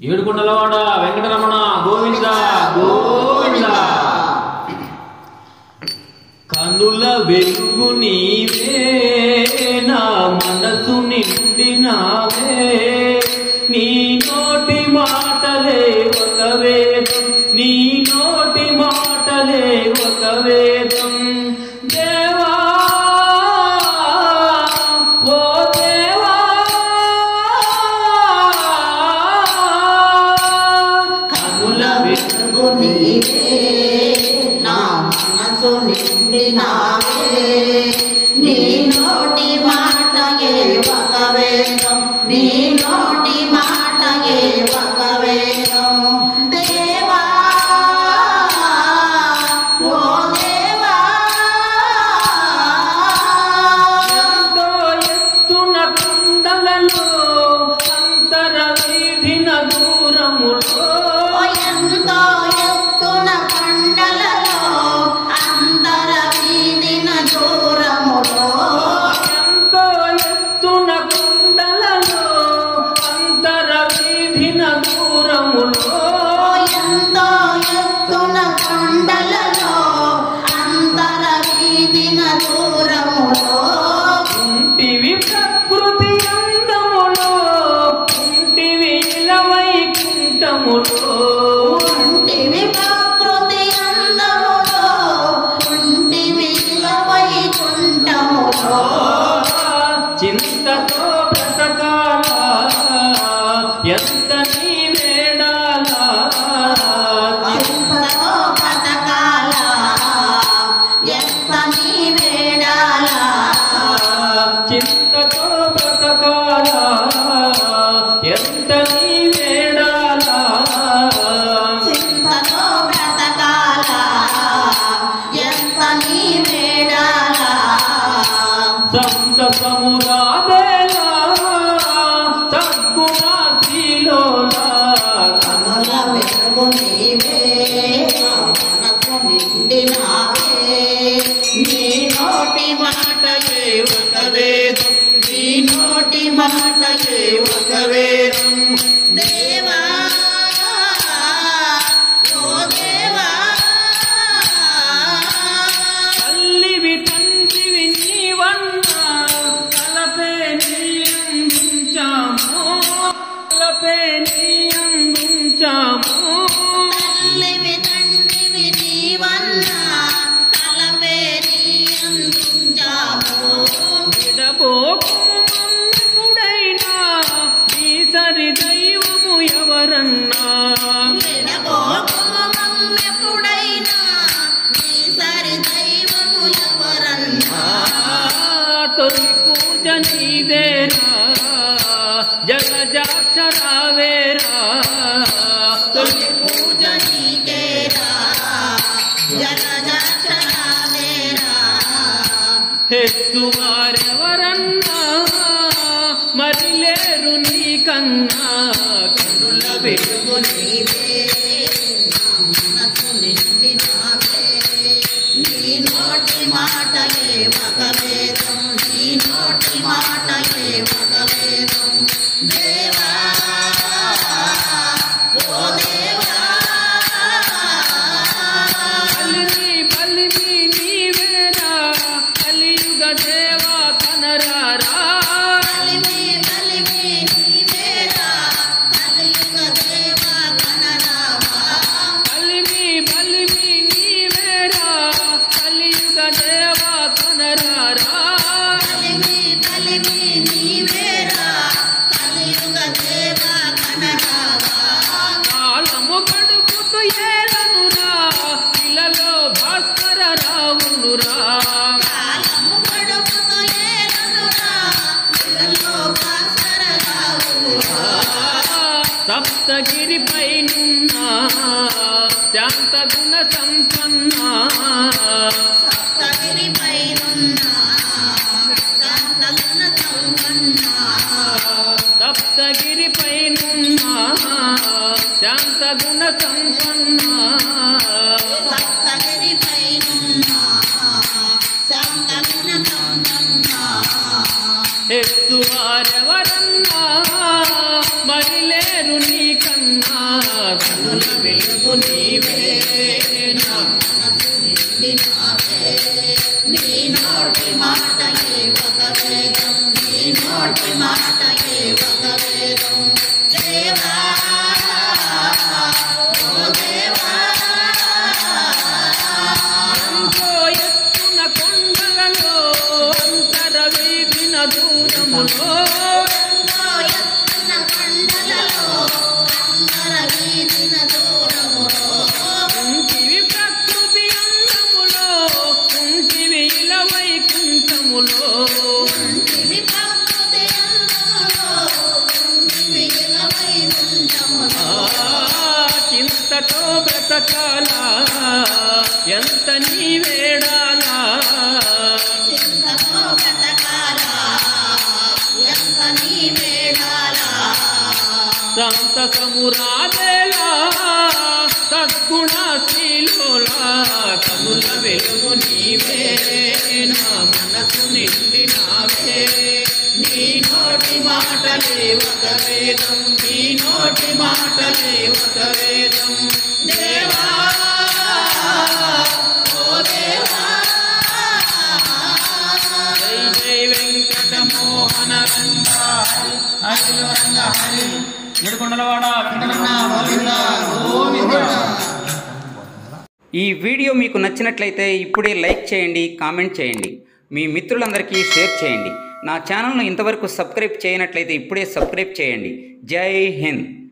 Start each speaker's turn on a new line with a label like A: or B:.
A: ఏడుకొండలవాడ వెంకటరమణ గోవింద గోవింద కనుల వెలుగు నీవే నా మనసు నిండినావే నీ నోటి మాటలే ఒక వేదం నీ నోటి మాటలే ఒక వేదం దేవా ఓ దేవా కనుల వెలుగు
B: వెలుగు నీవే నా మనసు నిండినావే నీ నోటి మాటయే ఒక వేదం నీ నోటి మాటయే ఒక వేదం దేవా ఓ దేవా
A: ఎంతో ఎత్తున కొండలలో అంతర వీధిన దూరములో
B: ఎంతో ఎత్తున కొండలలో అంతర వీధిన దూరములో
A: ఎంతో ఎత్తున కొండలలో అంతర వీధిన దూరములో
B: ఎంతో ఎత్తున కొండలలో అంతర వీధిన దూరములో
A: ఉంటివి ప్రకృతి అందములో ఉంటివి ఇలవైకుంఠములో
B: ఉంటివి ప్రకృతి అందములో ఉంటివి వైకుంఠములో
A: చింతతో బ్రతకాల ఎంత నీ వేడాలా
B: ఎంతలో బతకాల ఎంత నీ వేడాల
A: చింతతో బ్రతకాల ఎంత నీ వేడాలా
B: చింతతో బ్రతకాల ఎంత నీ వేడాల
A: సంత సమురాదేలా సద్గుణాశీలోలా
B: కనుల వెలుగు నీవే నా మనసు నిండినావే నీ నోటి మాటయే ఒక వేదం నీ నోటి మాటయే ఒక వేదం దేవా ఓ దేవా
A: తల్లివి తండ్రివి నీవన్నా తలపే నీయందుంచాము తలపే నీయందుంచాము
B: తల్లివి తండ్రివి నీవన్నా తలపే నీయందుంచాము
A: విడబోకుడైనా ఈ సరి దైవము ఎవరన్నా
B: విడబోకుము మమ్మెప్పుడైనా ఈసారి దైవము ఎవరన్నా
A: తొలి పూజ నీదేరా జగజాక్షరావేరా తొలి
B: పూజ నీకేరా జగజాక్షరాలేరా
A: హెచ్చువారెవరన్నా మరి లేరు నీకన్నా కనుల వెలుగు
B: నీవే నా మనసు నిండినావే నీ నోటి మాటయే ఒక వేదం నీ నోటి మాటయే ఒక వేదం దేవా ఓ దేవా
A: బలిని బలిని నీవేరా కలియుగ దేవా కనరారా
B: కలిమి కలిమి నీవేరా కలియుగ దేవా కనరావా
A: బలిని బలిని నీవేరా కలియుగ దేవా కనరారా
B: కలిమి కలిమి నీవేరా కలియుగ దేవా కనరావా
A: కాలము గడుపుతూ ఏలనురా ఇలలో భాస్కర రావునురా
B: కాలము గడుపుతూ ఏలనురా ఇలలో భాస్కరరావురా
A: సప్తగిరి పైనున్నా శాంత గుణ సంపన్న
B: సప్తగిరి పైనున్నా శాంతగుణ సంపన్నా
A: సప్తగిరి పైనున్నా శాంత గుణ సంపన్న
B: సప్తగిరి పైనున్నా శాంతగుణ సంపన్నా
A: ఎత్తువారెవరన్నా మరి లేరు వేరు నీ కన్నా కనుల వెలుగు నీవే నా
B: నిండినావే నీ నోటి మాటయే ఒక వేదం నీ నోటి మాటయే ఒక వేదం దేవా ఓ దేవా
A: ఎంతో ఎత్తున కొండలలో అంతర వీధిన దూరములో
B: ఎంతో ఎత్తున కొండలలో అందర వీధిన దూరములో
A: ఉంటివి ప్రకృతి అందములో ఉంటివి ఇలా వైకుంఠములో
B: ఉంటివి ప్రకృతి అందములో ఉంటివి ఇలవై ఉండములో
A: ఆ చింతతో బ్రతకాలా ఎంత నీ వేడాలా
B: చింతతో బ్రతకాలా ఎంత నీ వేడాలా
A: సంతసమురాదేలా సద్గుణ శ్రీలోలా కనుల వెలుగు నీవే నా మనసు నిండినావే నీ నోటి మాటలే ఒక వేదం నీ నోటి మాటలే ఒక వేదం దేవా ఓ దేవా జై జై వెంకట మోహన రంగా హరి రంగ హరి ఏడుకొండలవాడ వెంకటరమణ గోవింద గోవింద
C: ఈ వీడియో మీకు నచ్చినట్లయితే ఇప్పుడే లైక్ చేయండి కామెంట్ చేయండి మీ మిత్రులందరికీ షేర్ చేయండి నా ఛానల్ను ఇంతవరకు సబ్స్క్రైబ్ చేయనట్లయితే ఇప్పుడే సబ్స్క్రైబ్ చేయండి జై హింద్